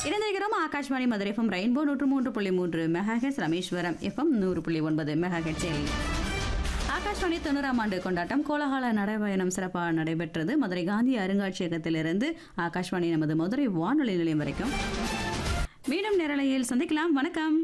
இணைந்திருக்கிறோம் Akashvani Madurai FM rainbow நூற்று மூன்று புள்ளி மூன்று மெகாஹெட்ஸ் ரமேஸ்வரம் எஃப்எம் நூறு புள்ளி ஒன்பது மெகாஹெட்ஸில் ஆகாஷ்வாணி தொண்ணூறாம் ஆண்டு கொண்டாட்டம் கோலாகல நடைபயணம் சிறப்பாக நடைபெற்றது மதுரை காந்தி அருங்காட்சியகத்திலிருந்து ஆகாஷ்வாணி நமது மதுரை வானொலி நிலையம் வரைக்கும் மீண்டும் நேரலையில் சந்திக்கலாம் வணக்கம்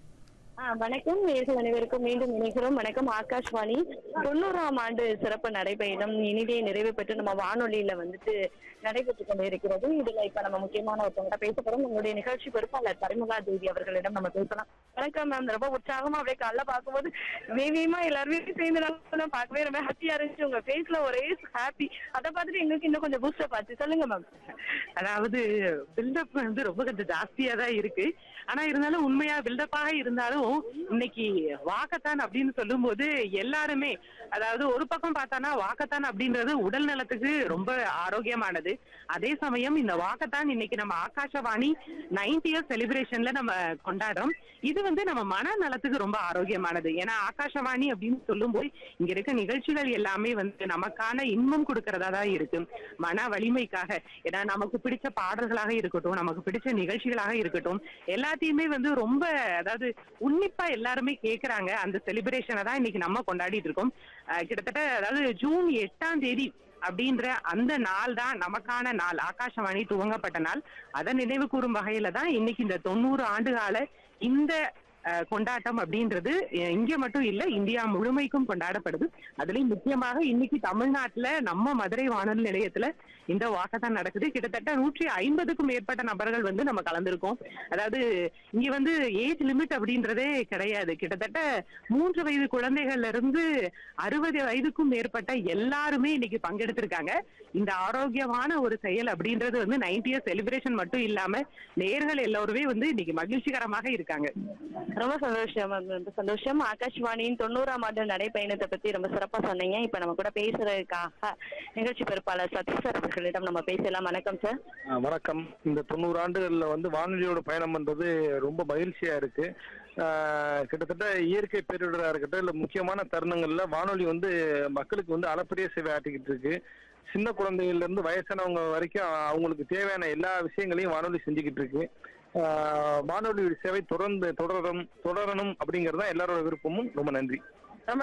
ஆ, வணக்கம் நேர்கள் அனைவருக்கும் மீண்டும் இணைகிறோம் வணக்கம் ஆகாஷ்வாணி தொண்ணூறாம் ஆண்டு சிறப்பு நடைபயணம் இனிதே நிறைவு பெற்று நம்ம வானொலியில வந்துட்டு நடைபெற்று கொண்டு இருக்கிறது இதுல இப்ப நம்ம முக்கியமான ஒருத்தவங்க பேச போறோம் நம்மளுடைய நிகழ்ச்சி பொறுப்பாளர் பரிமலா தேவி அவர்களிடம் நம்ம பேசலாம் வணக்கம் மேம் ரொம்ப உற்சாகமா அப்படியே காலைல பார்க்கும்போது வேவியமா எல்லாருமே சேர்ந்து நல்லா பார்க்கவே ரொம்ப ஹாப்பியா இருந்துச்சு உங்க ஃபேஸ்ல ஒரே ஹாப்பி அதை பார்த்துட்டு எங்களுக்கு இன்னும் கொஞ்சம் பூஸ்டப் ஆச்சு சொல்லுங்க மேம் அதாவது பில்டப் வந்து ரொம்ப கொஞ்சம் ஜாஸ்தியா தான் இருக்கு ஆனா இருந்தாலும் உண்மையா பில்டப்பாக இருந்தாலும் இன்னைக்கு வாக்கத்தான் அப்படின்னு சொல்லும்போது எல்லாருமே அதாவது ஒரு பக்கம் பார்த்தானா வாக்கத்தான் அப்படின்றது உடல் நலத்துக்கு ரொம்ப ஆரோக்கியமானது அதே சமயம் இந்த வாக்கத்தான் இன்னைக்கு நம்ம ஆகாஷவாணி நைன்டி இயர் செலிப்ரேஷன்ல நம்ம கொண்டாடுறோம் இது வந்து நம்ம மன நலத்துக்கு ரொம்ப ஆரோக்கியமானது ஏன்னா ஆகாஷவாணி அப்படின்னு சொல்லும்போது இங்க இருக்க நிகழ்ச்சிகள் எல்லாமே வந்து நமக்கான இன்பம் கொடுக்கறதா தான் இருக்கு மன வலிமைக்காக ஏன்னா நமக்கு பிடிச்ச பாடல்களாக இருக்கட்டும் நமக்கு பிடிச்ச நிகழ்ச்சிகளாக இருக்கட்டும் எல்லாத்தையுமே வந்து ரொம்ப அதாவது உன்னிப்பா எல்லாருமே கேக்குறாங்க அந்த செலிப்ரேஷனை தான் இன்னைக்கு நம்ம கொண்டாடிட்டு இருக்கோம் அஹ் கிட்டத்தட்ட அதாவது ஜூன் எட்டாம் தேதி அப்படின்ற அந்த நாள் தான் நமக்கான நாள் ஆகாஷவாணி துவங்கப்பட்ட நாள் அதை நினைவு கூறும் வகையில தான் இன்னைக்கு இந்த தொண்ணூறு ஆண்டு கால இந்த அஹ், கொண்டாட்டம் அப்படின்றது அஹ், இங்க மட்டும் இல்ல இந்தியா முழுமைக்கும் கொண்டாடப்படுது அதுலயும் முக்கியமாக இன்னைக்கு தமிழ்நாட்டுல நம்ம மதுரை வானொலி நிலையத்துல இந்த வாக்கத்தான் நடக்குது கிட்டத்தட்ட நூற்றி ஐம்பதுக்கும் மேற்பட்ட நபர்கள் வந்து நம்ம கலந்திருக்கோம் அதாவது இங்க வந்து ஏஜ் லிமிட் அப்படின்றதே கிடையாது கிட்டத்தட்ட மூன்று வயது குழந்தைகள்ல இருந்து அறுபது வயதுக்கும் மேற்பட்ட எல்லாருமே இன்னைக்கு பங்கெடுத்திருக்காங்க இந்த ஆரோக்கியமான ஒரு செயல் அப்படின்றது வந்து நைன்டி இயர் செலிப்ரேஷன் மட்டும் இல்லாம நேர்கள் எல்லோருமே வந்து இன்னைக்கு மகிழ்ச்சிகரமாக இருக்காங்க ரொம்ப சந்தோஷம் மேம் ரொம்ப சந்தோஷம் ஆகாஷ்வாணியின் தொண்ணூறாம் ஆண்டு நடைப்பயணத்தை பத்தி ரொம்ப சிறப்பா சொன்னீங்க இப்ப நம்ம கூட பேசுறதுக்காக நிகழ்ச்சி பொறுப்பாளர் சதீஷ் சார் அவர்களிடம் நம்ம பேசலாம் வணக்கம் சார் ஆ, வணக்கம் இந்த தொண்ணூறு ஆண்டுகள்ல வந்து வானொலியோட பயணம் பண்றது ரொம்ப மகிழ்ச்சியா இருக்கு ஆ, கிட்டத்தட்ட இயற்கை பேரிடரா இருக்கட்டும் இல்ல முக்கியமான தருணங்கள்ல வானொலி வந்து மக்களுக்கு வந்து அளப்பரிய சேவை ஆட்டிக்கிட்டு இருக்கு சின்ன குழந்தைகள்ல இருந்து வயசானவங்க வரைக்கும் அவங்களுக்கு தேவையான எல்லா விஷயங்களையும் வானொலி செஞ்சுக்கிட்டு இருக்கு ஆ, வானொலி சேவை தொடர்ந்து தொடரும் தொடரணும் அப்படிங்கறது தான் எல்லாரோட விருப்பமும் ரொம்ப நன்றி